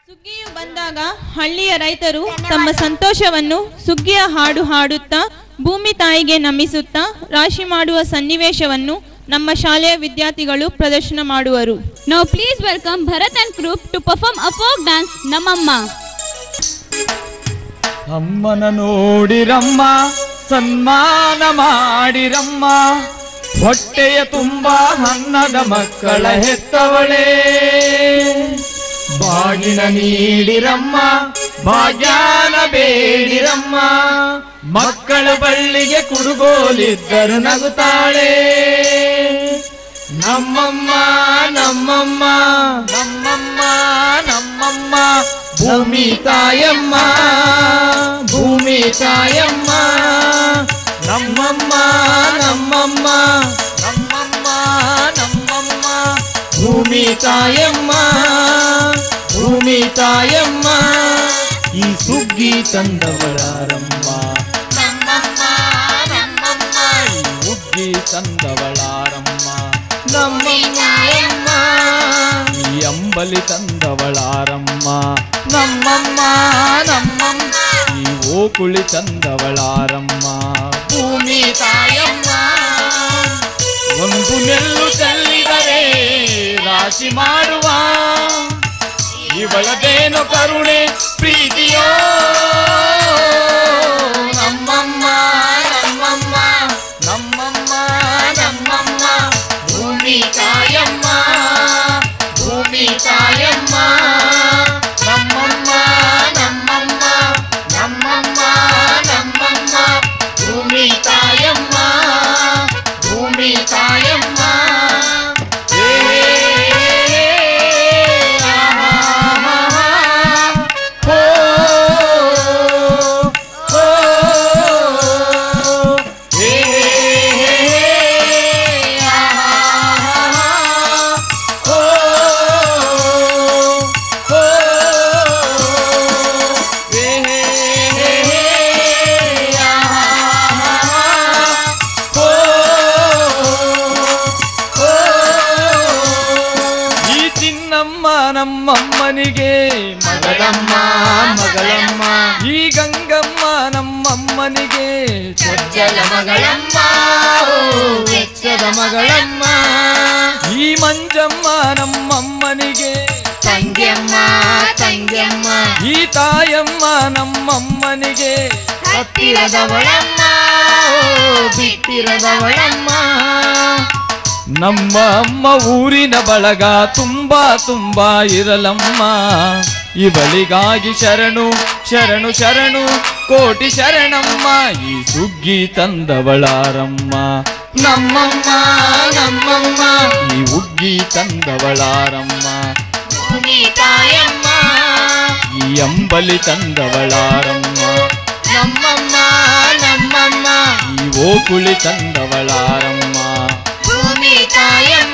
ಸುಗ್ಗಿಯು ಬಂದಾಗ ಹಳ್ಳಿಯ ರೈತರು ತಮ್ಮ ಸಂತೋಷವನ್ನು ಸುಗ್ಗಿಯ ಹಾಡು ಹಾಡುತ್ತಾ ಭೂಮಿ ತಾಯಿಗೆ ನಮಿಸುತ್ತಾ ರಾಶಿ ಮಾಡುವ ಸನ್ನಿವೇಶವನ್ನು ನಮ್ಮ ಶಾಲೆಯ ವಿದ್ಯಾರ್ಥಿಗಳು ಪ್ರದರ್ಶನ ಮಾಡುವರು Now please welcome Bharat and group to perform a folk dance Namamma. ಅಮ್ಮನ ನೋಡಿರಮ್ಮ ಸನ್ಮಾನ ಮಾಡಿರಮ್ಮ ಹೊಟ್ಟೆಯ ತುಂಬ ಹನ್ನದ ಮಕ್ಕಳ ಹೆತ್ತವಳೇ ಬಾಗಿನ ನೀಡಿರಮ್ಮ ಭಾಗ್ಯಾನ ಬೇಡಿರಮ್ಮ ಮಕ್ಕಳ ಬಳ್ಳಿಗೆ ಕುಡುಗೋಲಿದ್ದರು ನಗುತ್ತಾಳೆ ನಮ್ಮಮ್ಮ ನಮ್ಮಮ್ಮ ನಮ್ಮಮ್ಮ ನಮ್ಮಮ್ಮ ಭೂಮಿ ತಾಯಮ್ಮ ಭೂಮಿ ತಾಯಮ್ಮ ನಮ್ಮಮ್ಮ ನಮ್ಮಮ್ಮ ನಮ್ಮಮ್ಮ ನಮ್ಮಮ್ಮ ಭೂಮಿ ತಾಯಮ್ಮ ಭೂಮಿ ತಾಯಮ್ಮ ಈ ಸುಗ್ಗಿ ತಂದವಳಾರಮ್ಮ ನಮ್ಮಮ್ಮ ನಮ್ಮಮ್ಮ ಈ ಹುಗ್ಗಿ ತಂದವಳಾರಮ್ಮ ನಮ್ಮಮ್ಮ ಈ ಅಂಬಲಿ ತಂದವಳಾರಮ್ಮ ನಮ್ಮಮ್ಮ ನಮ್ಮಮ್ಮ ಈ ಓಕುಳಿ ತಂದವಳಾರಮ್ಮ ಭೂಮಿ ತಾಯಮ್ಮ ಒಂದು ನೆಲ್ಲು ಚೆಲ್ಲಿದರೆ ರಾಶಿ ಮಾಡುವ ಇವಳದೇನು ಕರುಣೆ ಪ್ರೀತಿಯೋ ನಮ್ಮಮ್ಮ ನಮ್ಮಮ್ಮ ನಮ್ಮಮ್ಮ ನಮ್ಮಮ್ಮ ಭೂಮಿ ತಾಯಮ್ಮ ಭೂಮಿ ತಾಯಮ್ಮ ನಮ್ಮಮ್ಮ ನಮ್ಮಮ್ಮ ನಮ್ಮಮ್ಮ ನಮ್ಮಮ್ಮ ಭೂಮಿ ತಾಯಮ್ಮ ಭೂಮಿ ತಾಯಮ್ಮ ಏ ಆಹಾ ಹೋ ಹೋ ಏ ಆಹಾ ಹೋ ಹೋ ಏ ಆಹಾ ಹೋ ಹೋ ಈ ಚಿನ್ನಮ್ಮ ನಮ್ಮಮ್ಮನಿಗೆ ಮಗಳಮ್ಮ ಮಗಳಮ್ಮ ಈ ಗಂಗಮ್ಮ ನಮ್ಮಮ್ಮನಿಗೆ ಚೊಚ್ಚಲ ಮಗಳಮ್ಮ ಓ, ವೆಚ್ಚದ ಮಗಳಮ್ಮ ಈ ಮಂಜಮ್ಮ ನಮ್ಮಮ್ಮನಿಗೆ ತಂಗ್ಯಮ್ಮ ತಂಗ್ಯಮ್ಮ ಈ ತಾಯಮ್ಮ ನಮ್ಮಮ್ಮನಿಗೆ ಹತ್ತಿರದವಳಮ್ಮ ಓ, ಬಿಟ್ಟಿರದವಳಮ್ಮ ನಮ್ಮ ಅಮ್ಮ ಊರಿನ ಬಳಗ ತುಂಬಾ ತುಂಬಾ ಇರಲಮ್ಮ ಇವಳಿಗಾಗಿ ಶರಣು ಶರಣು ಶರಣು ಕೋಟಿ ಶರಣಮ್ಮ ಈ ಸುಗ್ಗಿ ತಂದವಳಾರಮ್ಮ ನಮ್ಮಮ್ಮ ನಮ್ಮಮ್ಮ ಈ ಉಗ್ಗಿ ತಂದವಳಾರಮ್ಮ ಭೂಮಿ ತಾಯಮ್ಮ ಈ ಅಂಬಲಿ ತಂದವಳಾರಮ್ಮ ನಮ್ಮಮ್ಮ ನಮ್ಮಮ್ಮ ಈ ಓಕುಳಿ ತಂದವಳಾರಮ್ಮ ಭೂಮಿ ತಾಯಮ್ಮ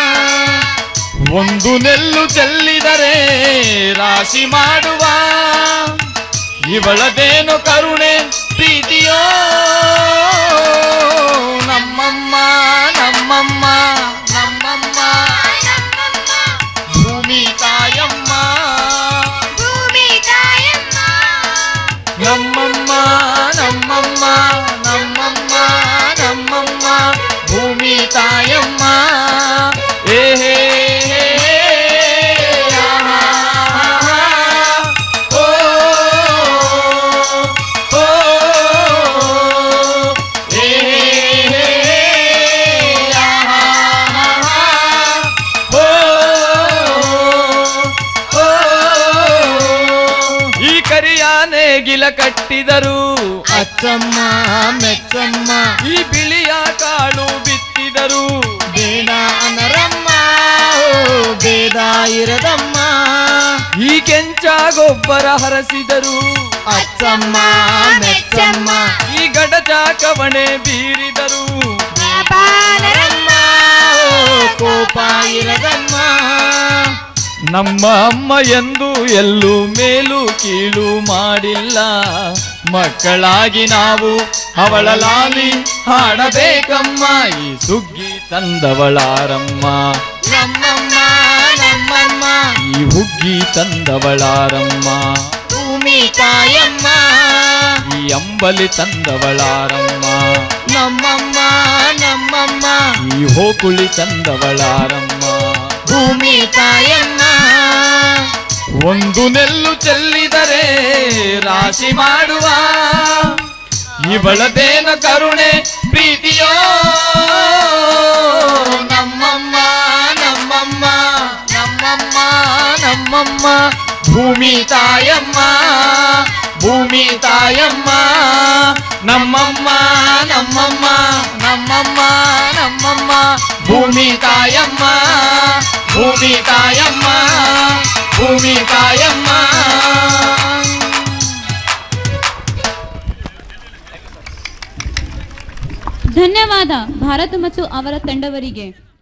ಒಂದು ನೆಲ್ಲು ಚೆಲ್ಲಿದರೆ ರಾಶಿ ಮಾಡುವ ಇವಳದೇನು ಕರುಣೆ ಪ್ರೀತಿಯೋ ನಮ್ಮಮ್ಮ ನಮ್ಮಮ್ಮ ನಮ್ಮಮ್ಮ ಭೂಮಿ ತಾಯಮ್ಮ ಭೂಮಿ ತಾಯಮ್ಮ ನಮ್ಮಮ್ಮ ನಮ್ಮಮ್ಮ ನಮ್ಮಮ್ಮ ನಮ್ಮಮ್ಮ ಭೂಮಿ ತಾಯಮ್ಮ ಏ ಹೇ ಹೇ, ಆಹಾ, ಓ, ಓ, ಏ ಹೇ ಹೇ, ಆಹಾ, ಓ, ಓ, ಈ ಕರಿಯಾನೆ ಗಿಲ ಕಟ್ಟಿದರು ಅಚ್ಚಮ್ಮ ಮೆಚ್ಚಮ್ಮ ಈ ಬಿಳಿಯ ಕಾಳು ಬಿತ್ತಿದರು ಬೇಡ ಅನರಮ್ಮ ಓ ಬೇಡ ಇರದಮ್ಮ ಈ ಕೆಂಚ ಗೊಬ್ಬರ ಹರಸಿದರು ಅಚ್ಚಮ್ಮ ಮೆಚ್ಚಮ್ಮ ಈ ಗಡಜ ಕವಣೆ ಬೀರಿದರು ಬಾನರಮ್ಮ ಓ ಕೋಪ ಇರದಮ್ಮ ನಮ್ಮ ಅಮ್ಮ ಎಂದು ಎಲ್ಲೂ ಮೇಲು ಕೀಳು ಮಾಡಿಲ್ಲ ಮಕ್ಕಳಾಗಿ ನಾವು ಅವಳ ಲಾಲಿ ಹಾಡಬೇಕಮ್ಮ ಈ ಸುಗ್ಗಿ ತಂದವಳಾರಮ್ಮ ನಮ್ಮಮ್ಮ ನಮ್ಮಮ್ಮ ಈ ಹುಗ್ಗಿ ತಂದವಳಾರಮ್ಮ ಭೂಮಿ ತಾಯಮ್ಮ ಈ ಅಂಬಲಿ ತಂದವಳಾರಮ್ಮ ನಮ್ಮಮ್ಮ ನಮ್ಮಮ್ಮ ಈ ಹೋಕುಳಿ ತಂದವಳಾರಮ್ಮ ಭೂಮಿ ತಾಯಮ್ಮ ಒಂದು ನೆಲ್ಲು ಚೆಲ್ಲಿದರೆ ರಾಶಿ ಮಾಡುವ ಇವಳದೇನ ಕರುಣೆ ಪ್ರೀತಿಯೋ ನಮ್ಮಮ್ಮ ನಮ್ಮಮ್ಮ ನಮ್ಮಮ್ಮ ನಮ್ಮಮ್ಮ ಭೂಮಿ ತಾಯಮ್ಮ ಭೂಮಿ ತಾಯಮ್ಮ ನಮ್ಮಮ್ಮ ನಮ್ಮಮ್ಮ ನಮ್ಮಮ್ಮ ನಮ್ಮಮ್ಮ ಭೂಮಿ ತಾಯಮ್ಮ ಭೂಮಿ ತಾಯಮ್ಮ ಭೂಮಿ ತಾಯಮ್ಮ ಧನ್ಯವಾದ ಭಾರತ ಮತ್ತು ಅವರ ತಂಡವರಿಗೆ